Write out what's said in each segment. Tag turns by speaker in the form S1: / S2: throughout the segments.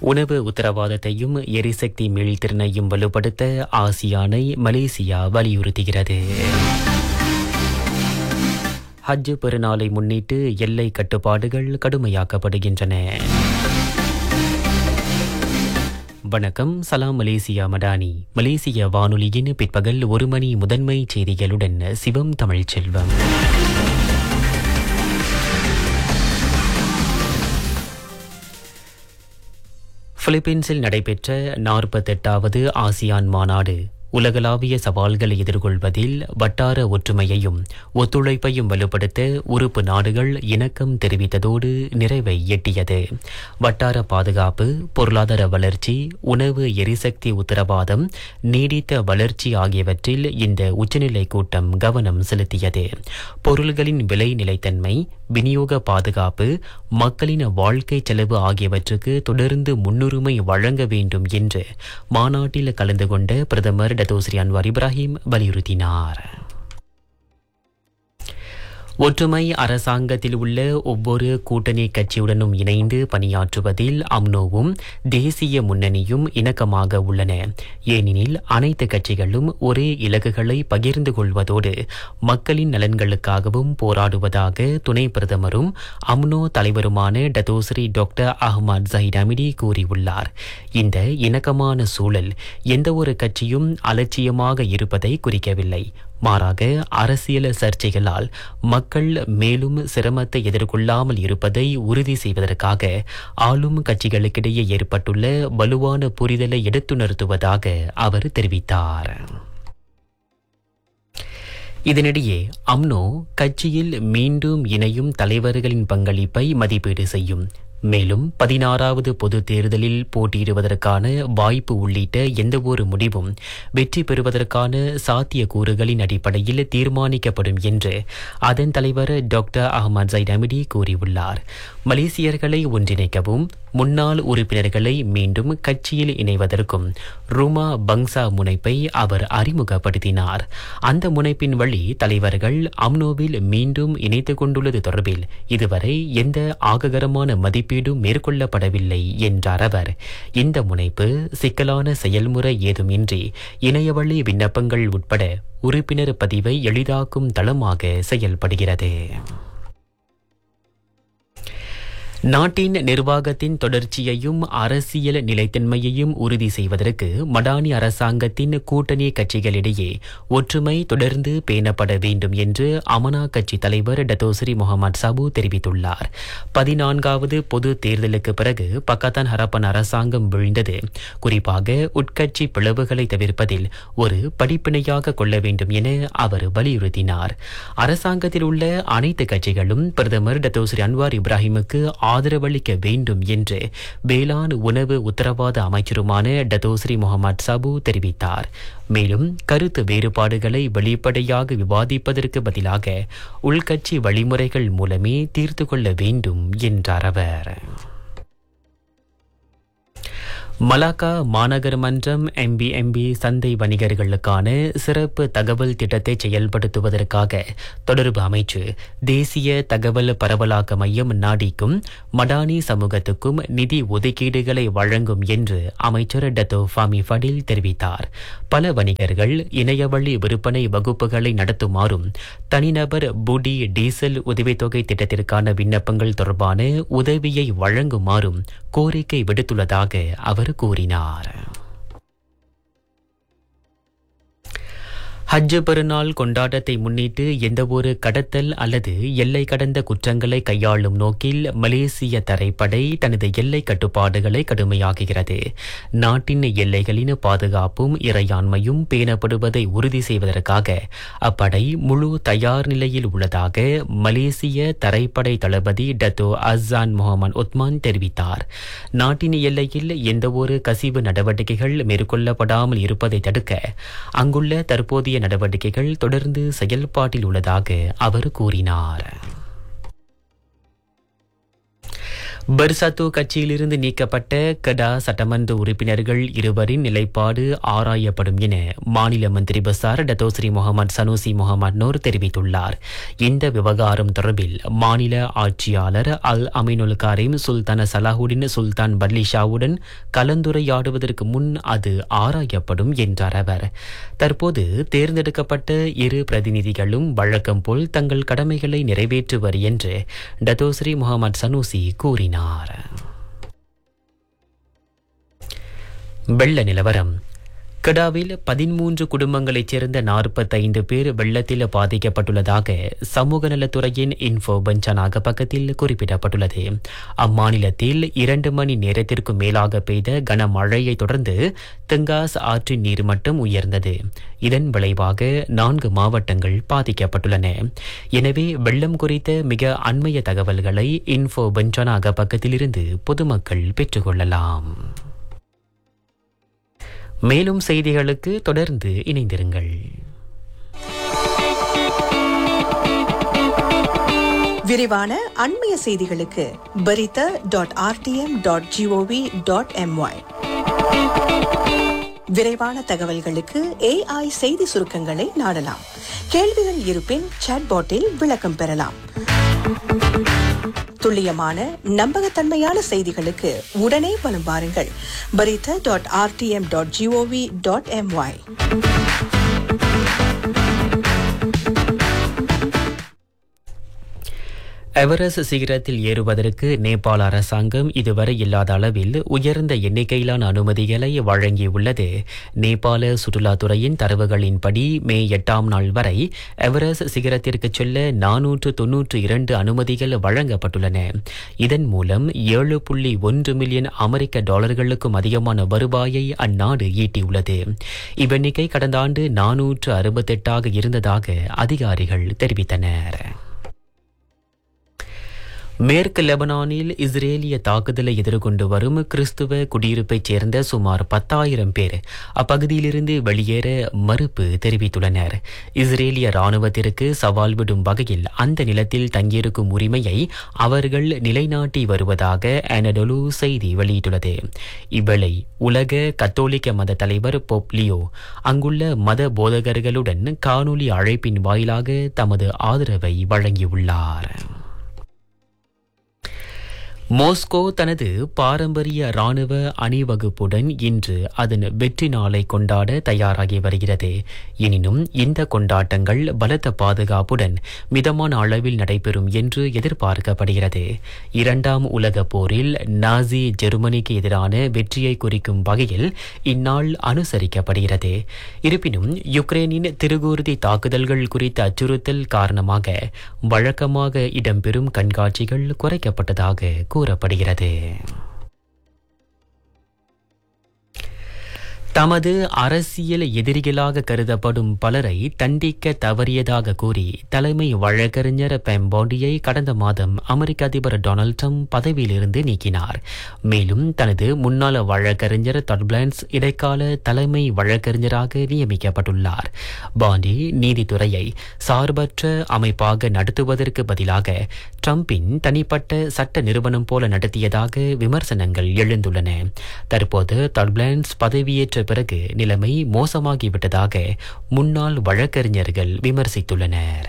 S1: உணவு உத்தரவாதத்தையும் எரிசக்தி மீள்திறனையும் வலுப்படுத்த ஆசியானை மலேசியா வலியுறுத்துகிறது ஹஜ் பெருநாளை முன்னிட்டு எல்லை கட்டுப்பாடுகள் கடுமையாக்கப்படுகின்றன வணக்கம் சலாம் மலேசியா மடானி மலேசிய வானொலியின் பிற்பகல் ஒரு மணி முதன்மை செய்திகளுடன் சிவம் தமிழ் செல்வம் பிலிப்பீன்ஸில் நடைபெற்ற நாற்பத்தெட்டாவது ஆசியான் மாநாடு உலகளாவிய சவால்களை எதிர்கொள்வதில் வட்டார ஒற்றுமையையும் ஒத்துழைப்பையும் வலுப்படுத்த உறுப்பு நாடுகள் இணக்கம் தெரிவித்ததோடு நிறைவை எட்டியது வட்டார பாதுகாப்பு பொருளாதார வளர்ச்சி உணவு எரிசக்தி உத்தரவாதம் நீடித்த வளர்ச்சி ஆகியவற்றில் இந்த உச்சநிலை கூட்டம் கவனம் செலுத்தியது பொருள்களின் விலை நிலைத்தன்மை விநியோக பாதுகாப்பு மக்களின் வாழ்க்கை செலவு ஆகியவற்றுக்கு தொடர்ந்து முன்னுரிமை வழங்க வேண்டும் என்று மாநாட்டில் கலந்து கொண்ட பிரதமர் டத்தோஸ்ரீ அன்வார் இப்ராஹிம் வலியுறுத்தினார் ஒற்றுமை அரசாங்கத்தில் உள்ள ஒவ்வொரு கூட்டணி கட்சியுடனும் இணைந்து பணியாற்றுவதில் அம்னோவும் தேசிய முன்னணியும் இணக்கமாக உள்ளன ஏனெனில் அனைத்து கட்சிகளும் ஒரே இலக்குகளை பகிர்ந்து கொள்வதோடு மக்களின் நலன்களுக்காகவும் போராடுவதாக துணை பிரதமரும் அம்னோ தலைவருமான Datuk Seri doctor Ahmad Zahid Hamidi கூறியுள்ளார் இந்த இணக்கமான சூழல் எந்தவொரு கட்சியும் அலட்சியமாக இருப்பதை குறிக்கவில்லை மாறாக அரசியல் சர்ச்சைகளால் மக்கள் மேலும் சிரமத்தை எதிர்கொள்ளாமல் இருப்பதை உறுதி செய்வதற்காக ஆளும் கட்சிகளுக்கிடையே ஏற்பட்டுள்ள வலுவான புரிதலை எடுத்துணர்த்துவதாக அவர் தெரிவித்தார் இதனிடையே அம்னோ கட்சியில் மீண்டும் இணையும் தலைவர்களின் பங்களிப்பை மதிப்பீடு செய்யும் மேலும் பதினாறாவது பொது தேர்தலில் போட்டியிடுவதற்கான வாய்ப்பு உள்ளிட்ட எந்தவொரு முடிவும் வெற்றி பெறுவதற்கான சாத்திய கூறுகளின் அடிப்படையில் தீர்மானிக்கப்படும் என்று அதன் தலைவர் டாக்டர் அகமது ஜைட் அமிடி கூறியுள்ளார் மலேசியர்களை ஒன்றிணைக்கவும் முன்னாள் உறுப்பினர்களை மீண்டும் கட்சியில் இணைவதற்கும் ருமா பங்சா முனைப்பை அவர் அறிமுகப்படுத்தினார் அந்த முனைப்பின் வழி தலைவர்கள் அம்னோவில் மீண்டும் இணைத்துக் கொண்டுள்ளது தொடர்பில் இதுவரை எந்த ஆககரமான மதிப்பீடும் மேற்கொள்ளப்படவில்லை என்றார் அவர் இந்த முனைப்பு சிக்கலான செயல்முறை ஏதுமின்றி இணையவழி விண்ணப்பங்கள் உட்பட உறுப்பினர் பதிவை எளிதாக்கும் தளமாக செயல்படுகிறது நாட்டின் நிர்வாகத்தின் தொடர்ச்சியையும் அரசியல் நிலைத்தன்மையையும் உறுதி செய்வதற்கு மடானி அரசாங்கத்தின் கூட்டணி கட்சிகளிடையே ஒற்றுமை தொடர்ந்து பேணப்பட வேண்டும் என்று அமனா கட்சி தலைவர் டத்தோஸ்ரீ முகமது சாபு தெரிவித்துள்ளார் பதினான்காவது பொது தேர்தலுக்கு பிறகு பக்கத்தான் ஹரப்பன் அரசாங்கம் வீழ்ந்தது குறிப்பாக உட்கட்சி பிளவுகளை தவிர்ப்பதில் ஒரு படிப்பினையாக கொள்ள வேண்டும் என அவர் வலியுறுத்தினார் அரசாங்கத்தில் உள்ள அனைத்து கட்சிகளும் பிரதமர் டத்தோஸ்ரீ அன்வார் இப்ராஹிமுக்கு ஆதரவளிக்க வேண்டும் என்று வேளாண் உணவு உத்தரவாத அமைச்சருமான டதோஸ்ரீ முகமது சாபு தெரிவித்தார் மேலும் கருத்து வேறுபாடுகளை வெளிப்படையாக விவாதிப்பதற்கு பதிலாக உள்கட்சி வழிமுறைகள் மூலமே தீர்த்து கொள்ள வேண்டும் என்றார் அவர் மலாக்கா மாநகர மன்றம் எம்பிஎம்பி சந்தை வணிகர்களுக்கான சிறப்பு தகவல் திட்டத்தை செயல்படுத்துவதற்காக தொடர்பு அமைச்சு தேசிய தகவல் பரவலாக்க மையம் நாடிக்கும் மடானி சமூகத்துக்கும் நிதி ஒதுக்கீடுகளை வழங்கும் என்று அமைச்சர் டத்தோ ஃபாமி ஃபடில் தெரிவித்தார் பல வணிகர்கள் இணையவழி விற்பனை வகுப்புகளை நடத்துமாறும் தனிநபர் புடி டீசல் உதவித்தொகை திட்டத்திற்கான விண்ணப்பங்கள் தொடர்பான உதவியை வழங்குமாறும் கோரிக்கை விடுத்துள்ளதாக அவர் கூறினார் ஹஜ் பெருநாள் கொண்டாட்டத்தை முன்னிட்டு எந்தவொரு கடத்தல் அல்லது எல்லை கடந்த குற்றங்களை கையாளும் நோக்கில் மலேசிய தரைப்படை தனது எல்லை கட்டுப்பாடுகளை கடுமையாக்குகிறது நாட்டின் எல்லைகளின் பாதுகாப்பும் இறையாண்மையும் பேணப்படுவதை உறுதி செய்வதற்காக அப்படை முழு தயார் நிலையில் உள்ளதாக மலேசிய தரைப்படை தளபதி டத்தோ அஸ்ஸான் முகமது உத்மான் தெரிவித்தார் நாட்டின் எல்லையில் எந்தவொரு கசிவு நடவடிக்கைகள் மேற்கொள்ளப்படாமல் இருப்பதை தடுக்க அங்குள்ள தற்போதைய நடவடிக்கைகள் தொடர்ந்து செயல்பாட்டில் உள்ளதாக அவர் கூறினார் பெர்சத்து கட்சியிலிருந்து நீக்கப்பட்ட கடா சட்டமன்ற உறுப்பினர்கள் இருவரின் நிலைப்பாடு ஆராயப்படும் என மாநில மந்திரி பசார் Datuk Seri Muhammad Sanusi Muhammad Nor தெரிவித்துள்ளார் இந்த விவகாரம் தொடர்பில் மாநில ஆட்சியாளர் அல் அமீனுல் காரிம் சுல்தான சலாஹுடின் சுல்தான் பர்லிஷாவுடன் கலந்துரையாடுவதற்கு முன் அது ஆராயப்படும் என்றார் அவர் தற்போது தேர்ந்தெடுக்கப்பட்ட இரு பிரதிநிதிகளும் வழக்கம் போல் தங்கள் கடமைகளை நிறைவேற்றுவர் என்று டத்தோஸ்ரீ முகமது சனூசி கூறினார் வெள்ள நிலவரம் கடாவில் பதிமூன்று குடும்பங்களைச் சேர்ந்த நாற்பத்தைந்து பேர் வெள்ளத்தில் பாதிக்கப்பட்டுள்ளதாக சமூக நலத்துறையின் இன்ஃபோ பஞ்சானாக பக்கத்தில் குறிப்பிடப்பட்டுள்ளது அம்மாநிலத்தில் இரண்டு மணி நேரத்திற்கு மேலாக பெய்த கனமழையை தொடர்ந்து தெங்காஸ் ஆற்றின் நீர்மட்டம் உயர்ந்தது இதன் விளைவாக நான்கு மாவட்டங்கள் பாதிக்கப்பட்டுள்ளன எனவே வெள்ளம் குறித்த மிக அண்மைய தகவல்களை இன்ஃபோ பஞ்சானாக பக்கத்திலிருந்து பொதுமக்கள் பெற்றுக்கொள்ளலாம் மேலும் செய்திகளுக்கு தொடர்ந்து இணைந்திருங்கள்
S2: விரிவான அண்மைய செய்திகளுக்கு Berita dot RTM dot GOV dot MY விரைவான தகவல்களுக்கு ஏஐ செய்தி சுருக்கங்களை நாடலாம் கேள்விகள் இருப்பின் சாட்பாட்டில் விளக்கம் பெறலாம் துல்லியமான நம்பகத்தன்மையான செய்திகளுக்கு உடனே வலம் பாருங்கள் Berita dot RTM dot GOV dot MY
S1: Everest சிகரத்தில் ஏறுவதற்கு நேபாள அரசாங்கம் இதுவரை இல்லாத அளவில் உயர்ந்த எண்ணிக்கையிலான அனுமதிகளை வழங்கியுள்ளது நேபாள சுற்றுலாத்துறையின் தரவுகளின்படி மே எட்டாம் நாள் வரை எவரஸ்ட் சிகரத்திற்கு செல்ல நானூற்று தொன்னூற்று இரண்டு அனுமதிகள் வழங்கப்பட்டுள்ளன இதன் மூலம் ஏழு புள்ளி ஒன்று மில்லியன் அமெரிக்க டாலர்களுக்கும் அதிகமான வருவாயை அந்நாடு ஈட்டியுள்ளது இவ்வெண்ணிக்கை கடந்த ஆண்டு நானூற்று அறுபத்தெட்டாக இருந்ததாக அதிகாரிகள் தெரிவித்தனர் மேற்கு லெபனானில் இஸ்ரேலிய தாக்குதலை எதிர்கொண்டு வரும் கிறிஸ்துவ குடியிருப்பைச் சேர்ந்த சுமார் பத்தாயிரம் பேர் அப்பகுதியிலிருந்து வெளியேற மறுப்பு தெரிவித்துள்ளனர் இஸ்ரேலிய ராணுவத்திற்கு சவால் விடும் வகையில் அந்த நிலத்தில் தங்கியிருக்கும் உரிமையை அவர்கள் நிலைநாட்டி வருவதாக அனடொலு செய்தி வெளியிட்டுள்ளது இவ்வேளை உலக கத்தோலிக்க மத தலைவர் பொப்லியோ அங்குள்ள மத போதகர்களுடன் காணொலி அழைப்பின் வாயிலாக தமது ஆதரவை வழங்கியுள்ளார் மோஸ்கோ தனது பாரம்பரிய ராணுவ அணிவகுப்புடன் இன்று அதன் வெற்றி நாளை கொண்டாட தயாராகி வருகிறது எனினும் இந்த கொண்டாட்டங்கள் பலத்த பாதுகாப்புடன் மிதமான அளவில் நடைபெறும் என்று எதிர்பார்க்கப்படுகிறது இரண்டாம் உலகப் போரில் நாசி ஜெர்மனிக்கு எதிரான வெற்றியை குறிக்கும் வகையில் இந்நாள் அனுசரிக்கப்படுகிறது இருப்பினும் யுக்ரைனின் திருகூர்தி தாக்குதல்கள் குறித்த அச்சுறுத்தல் காரணமாக வழக்கமாக இடம்பெறும் கண்காட்சிகள் குறைக்கப்பட்டதாக கூறப்படுகிறது தமது அரசியல் எதிரிகளாக கருதப்படும் பலரை தண்டிக்க தவறியதாக கூறி தலைமை வழக்கறிஞர் பெம்பாண்டியை கடந்த மாதம் அமெரிக்க அதிபர் டொனால்ட் ட்ரம்ப் பதவியிலிருந்து நீக்கினார் மேலும் தனது முன்னாள் வழக்கறிஞர் டர்பிளன்ஸ் இடைக்கால தலைமை வழக்கறிஞராக நியமிக்கப்பட்டுள்ளார் பாண்டி நீதித்துறையை சார்பற்ற அமைப்பாக நடத்துவதற்கு பதிலாக ட்ரம்பின் தனிப்பட்ட சட்ட நிறுவனம் போல நடத்தியதாக விமர்சனங்கள் எழுந்துள்ளன தற்போது டர்பிளன்ஸ் பதவியேற்ற பிறகு நிலைமை மோசமாகிவிட்டதாக முன்னாள் வழக்கறிஞர்கள் விமர்சித்துள்ளனர்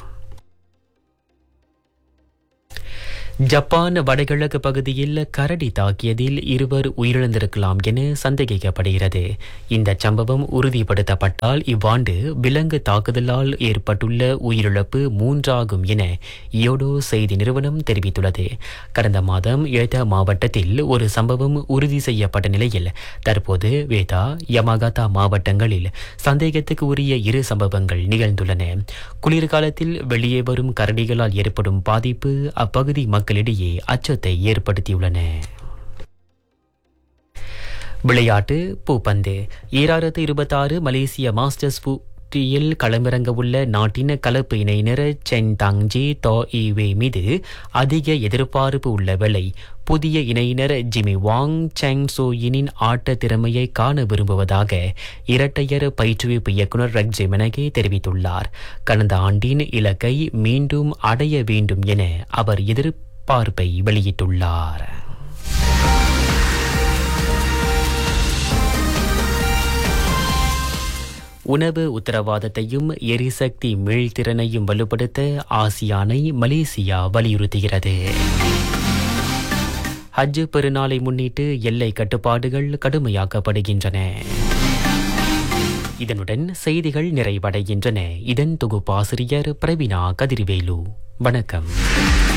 S1: ஜப்பான் வடகிழக்கு பகுதியில் கரடி தாக்கியதில் இருவர் உயிரிழந்திருக்கலாம் என சந்தேகிக்கப்படுகிறது இந்த சம்பவம் உறுதிப்படுத்தப்பட்டால் இவ்வாண்டு விலங்கு தாக்குதலால் ஏற்பட்டுள்ள உயிரிழப்பு மூன்றாகும் என இயோடோ செய்தி நிறுவனம் தெரிவித்துள்ளது கடந்த மாதம் ஏதா மாவட்டத்தில் ஒரு சம்பவம் உறுதி செய்யப்பட்ட நிலையில் தற்போது வேதா யமகதா மாவட்டங்களில் சந்தேகத்துக்கு உரிய இரு சம்பவங்கள் நிகழ்ந்துள்ளன குளிர்காலத்தில் வெளியே வரும் கரடிகளால் ஏற்படும் பாதிப்பு அப்பகுதி மக்களிடையே அச்சத்தை ஏற்படுத்தியுள்ளன விளையாட்டு பூப்பந்து ஈராயிரத்து இருபத்தாறு மலேசிய மாஸ்டர்ஸ் போட்டியில் களமிறங்க உள்ள நாட்டின் கலப்பு இணையினர் சென் தாங்ஜி தோ ஈவே மீது அதிக எதிர்பார்ப்பு உள்ள வேளை புதிய இணையினர் ஜிமி வாங் செங் சோயினின் ஆட்ட திறமையை காண விரும்புவதாக இரட்டையர் பயிற்றுவிப்பு இயக்குனர் ரக்ஜே மெனகே தெரிவித்துள்ளார் கடந்த ஆண்டின் இலக்கை மீண்டும் அடைய வேண்டும் என அவர் எதிர் பார்ப்பை வெளியிட்டுள்ளார் உணவு உத்தரவாதத்தையும் எரிசக்தி மீள்திறனையும் வலுப்படுத்த ஆசியானை மலேசியா வலியுறுத்துகிறது ஹஜ் பெருநாளை முன்னிட்டு எல்லை கட்டுப்பாடுகள் கடுமையாக்கப்படுகின்றன இதனுடன் செய்திகள் நிறைவடைகின்றன இதன் தொகுப்பாசிரியர் பிரவீனா கதிர்வேலு வணக்கம்